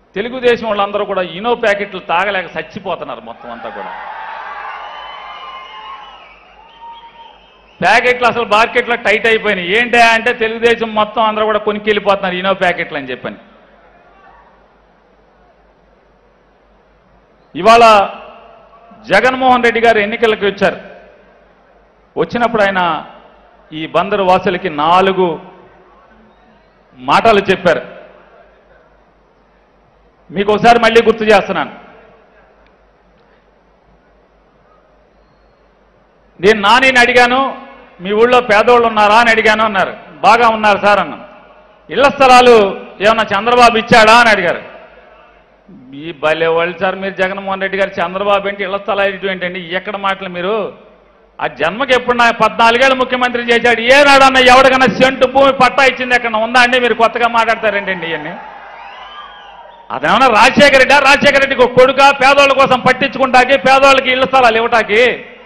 తెలుగుదేశం వాళ్ళందరూ కూడా ఇనో ప్యాకెట్లు తాగలేక చచ్చిపోతున్నారు మొత్తం అంతా కూడా ప్యాకెట్లు అసలు మార్కెట్లో టైట్ అయిపోయినాయి ఏంటి అంటే తెలుగుదేశం మొత్తం అందరూ కూడా కొనుక్కి వెళ్ళిపోతున్నారు ఇనో ప్యాకెట్లు అని చెప్పని ఇవాళ జగన్మోహన్ రెడ్డి గారు ఎన్నికలకు వచ్చారు వచ్చినప్పుడు ఆయన ఈ బందరు వాసులకి నాలుగు మాటలు చెప్పారు మీకు ఒకసారి మళ్ళీ గుర్తు చేస్తున్నాను నేను నానిని అడిగాను మీ ఊళ్ళో పేదోళ్ళు ఉన్నారా అని అడిగాను అన్నారు బాగా ఉన్నారు సార్ అన్నాను ఇళ్ల స్థలాలు ఏమన్నా చంద్రబాబు ఇచ్చాడా అని అడిగారు ఈ భలే వాళ్ళు సార్ మీరు జగన్మోహన్ రెడ్డి గారు చంద్రబాబు ఏంటి ఇళ్ల స్థలాలు ఇటు ఏంటండి ఎక్కడ మాటలు మీరు ఆ జన్మకి ఎప్పుడు నా పద్నాలుగేళ్ళు ముఖ్యమంత్రి చేశాడు ఏనాడన్నా ఎవరికన్నా సెంటు భూమి పట్టా ఇచ్చింది ఎక్కడ ఉందా అండి మీరు కొత్తగా మాట్లాడతారేంటండి ఇవన్నీ అదేమన్నా రాజశేఖర రెడ్డి రాజశేఖర రెడ్డికి ఒక కొడుక పేదోళ్ళ కోసం పట్టించుకుంటాకి పేదోళ్ళకి ఇళ్ల స్థలాలు ఇవ్వటాకి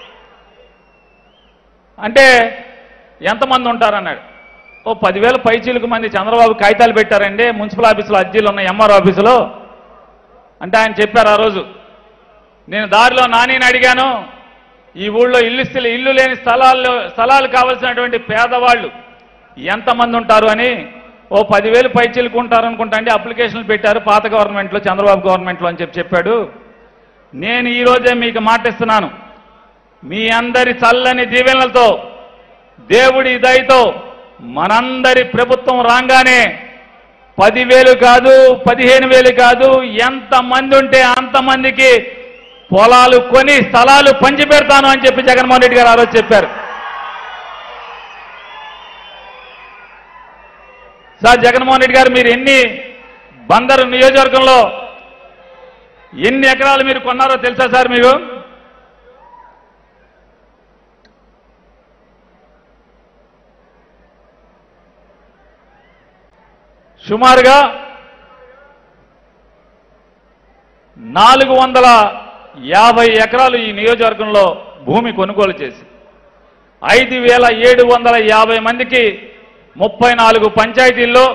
అంటే ఎంతమంది ఉంటారన్నాడు ఓ పదివేల పైచీలకు మంది చంద్రబాబు కాగితాలు పెట్టారండి మున్సిపల్ ఆఫీసులో అర్జీలు ఉన్నాయి ఎంఆర్ ఆఫీసులో అంటే ఆయన చెప్పారు ఆ రోజు నేను దారిలో నానిని అడిగాను ఈ ఊళ్ళో ఇల్లు స్థల ఇల్లు లేని స్థలాల్లో స్థలాలు కావలసినటువంటి పేదవాళ్ళు ఎంతమంది ఉంటారు అని ఓ పదివేలు పైచీలకు ఉంటారు అనుకుంటా అండి అప్లికేషన్లు పెట్టారు పాత గవర్నమెంట్లో చంద్రబాబు గవర్నమెంట్లో అని చెప్పి చెప్పాడు నేను ఈ రోజే మీకు మాటిస్తున్నాను మీ అందరి చల్లని దీవెనలతో దేవుడి దయతో మనందరి ప్రభుత్వం రాగానే పదివేలు కాదు పదిహేను వేలు కాదు ఎంత మంది ఉంటే అంతమందికి పొలాలు కొని స్థలాలు పంచి పెడతాను అని చెప్పి జగన్మోహన్ రెడ్డి గారు ఆ రోజు చెప్పారు సార్ జగన్మోహన్ రెడ్డి గారు మీరు ఎన్ని బందరు నియోజకవర్గంలో ఎన్ని ఎకరాలు మీరు కొన్నారో తెలుసా సార్ మీకు సుమారుగా నాలుగు వందల యాభై ఎకరాలు ఈ నియోజకవర్గంలో భూమి కొనుగోలు చేసి ఐదు వేల ఏడు వందల యాభై మందికి ముప్పై నాలుగు పంచాయతీల్లో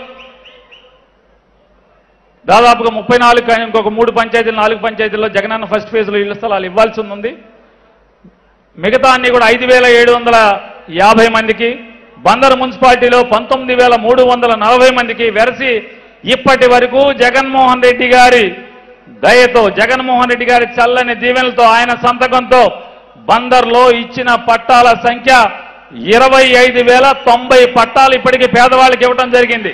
దాదాపుగా ముప్పై నాలుగు కానీ ఇంకొక మూడు పంచాయతీలు నాలుగు పంచాయతీల్లో జగనన్న ఫస్ట్ ఫేజ్లో ఇళ్ల స్థలాలు ఇవ్వాల్సి ఉంది మిగతా అన్ని కూడా ఐదు వేల ఏడు వందల యాభై మందికి బందర్ మున్సిపాలిటీలో పంతొమ్మిది వేల మూడు వందల నలభై మందికి వెరసి ఇప్పటి వరకు జగన్మోహన్ రెడ్డి గారి దయతో జగన్మోహన్ రెడ్డి గారి చల్లని దీవెనలతో ఆయన సంతకంతో బందర్లో ఇచ్చిన పట్టాల సంఖ్య ఇరవై ఐదు వేల తొంభై పట్టాలు ఇప్పటికీ పేదవాళ్ళకి ఇవ్వటం జరిగింది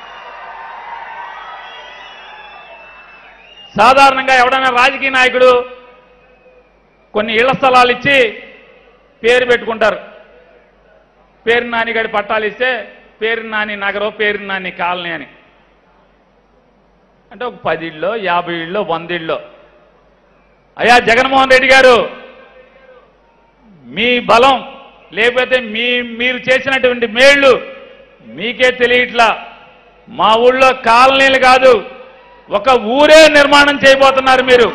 సాధారణంగా ఎవడైనా రాజకీయ నాయకుడు కొన్ని ఇళ్ల స్థలాలు ఇచ్చి పేరు పెట్టుకుంటారు పేరు నాని గడి పట్టాలు ఇస్తే పేరు నాని నగరం పేరు నాని కాలనీ అని అంటే ఒక పది ఇళ్ళు యాభై ఇళ్ళు వంద ఇళ్ళు అయ్యా జగన్మోహన్ రెడ్డి గారు మీ బలం లేకపోతే మీ మీరు చేసినటువంటి మేళ్ళు మీకే తెలియట్లా మా ఊళ్ళో కాలనీలు కాదు ఒక ఊరే నిర్మాణం చేయబోతున్నారు మీరు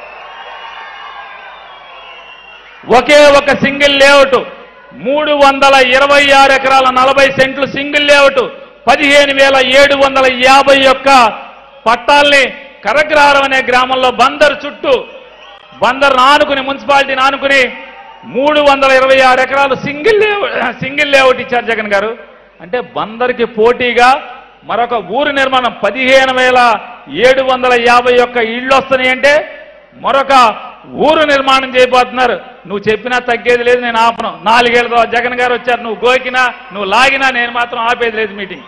ఒకే ఒక సింగిల్ లేఅవుట్ మూడు వందల ఇరవై ఆరు ఎకరాల నలభై సెంట్లు సింగిల్ లేఅవుట్ పదిహేను వేల ఏడు వందల యాభై ఒక్క పట్టాల్ని కరగ్రహారం అనే గ్రామంలో బందర్ చుట్టూ బందర్ ఆనుకుని మున్సిపాలిటీని ఆనుకుని మూడు వందల ఇరవై ఆరు ఎకరాలు సింగిల్ లేఅవుట్ సింగిల్ లేఅవుట్ ఇచ్చారు జగన్ గారు అంటే బందర్కి పోటీగా మరొక ఊరు నిర్మాణం పదిహేను వేల ఏడు వందల యాభై ఒక్క ఇళ్ళు వస్తున్నాయి అంటే మరొక ఊరు నిర్మాణం చేయబోతున్నారు నువ్వు చెప్పినా తగ్గేది లేదు నేను ఆపను నాలుగేళ్ల తర్వాత జగన్ గారు వచ్చారు నువ్వు గోకినా నువ్వు లాగినా నేను మాత్రం ఆపేది లేదు మీటింగ్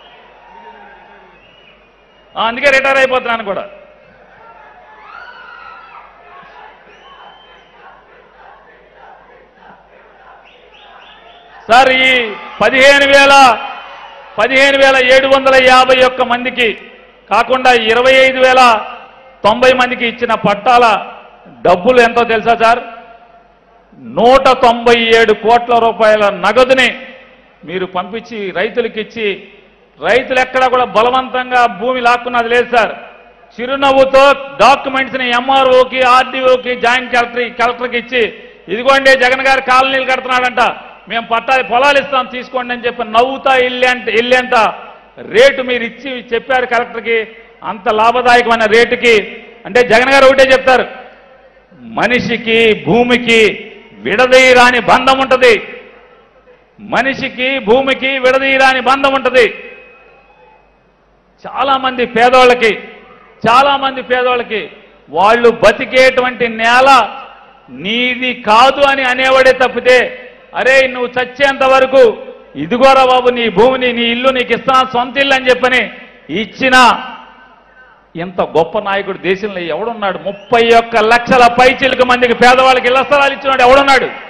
ఆ, అందుకే రిటైర్ అయిపోతున్నాను కూడా సార్ ఈ పదిహేను వేల పదిహేను వేల ఏడు వందల యాభై ఒక్క మందికి కాకుండా ఇరవై ఐదు వేల తొంభై మందికి ఇచ్చిన పట్టాల డబ్బులు ఎంతో తెలుసా సార్ నూట తొంభై ఏడు కోట్ల రూపాయల నగదుని మీరు పంపించి రైతులకు ఇచ్చి రైతులు ఎక్కడా కూడా బలవంతంగా భూమి లాక్కున్నది లేదు సార్ చిరునవ్వుతో డాక్యుమెంట్స్ని ఎంఆర్ఓకి ఆర్డీఓకి జాయింట్ కలెక్టర్ కలెక్టర్కి ఇచ్చి ఇదిగోండి జగన్ గారు కాలనీలు కడుతున్నాడంట మేము పట్టా పొలాలు ఇస్తాం తీసుకోండి అని చెప్పి నవ్వుతా ఇల్లేంత ఇల్లేంత రేటు మీరు ఇచ్చి చెప్పారు కలెక్టర్కి అంత లాభదాయకమైన రేటుకి అంటే జగన్ గారు ఒకటే చెప్తారు మనిషికి భూమికి విడదీయరాని బంధం ఉంటుంది మనిషికి భూమికి విడదీయరాని బంధం ఉంటుంది చాలా మంది పేదోళ్ళకి చాలా మంది పేదోళ్ళకి వాళ్ళు బతికేటువంటి నేల నీది కాదు అని అనేవాడే తప్పితే అరే నువ్వు చచ్చేంత వరకు ఇదిగోరా బాబు నీ భూమిని నీ ఇల్లు నీకు ఇస్తున్నా సొంత ఇల్లు అని చెప్పని ఇచ్చిన ఇంత గొప్ప నాయకుడు దేశంలో ఎవడున్నాడు ముప్పై ఒక్క లక్షల పైచిలకు మందికి పేదవాళ్ళకి ఇళ్ల స్థలాలు ఇచ్చినాడు ఎవడున్నాడు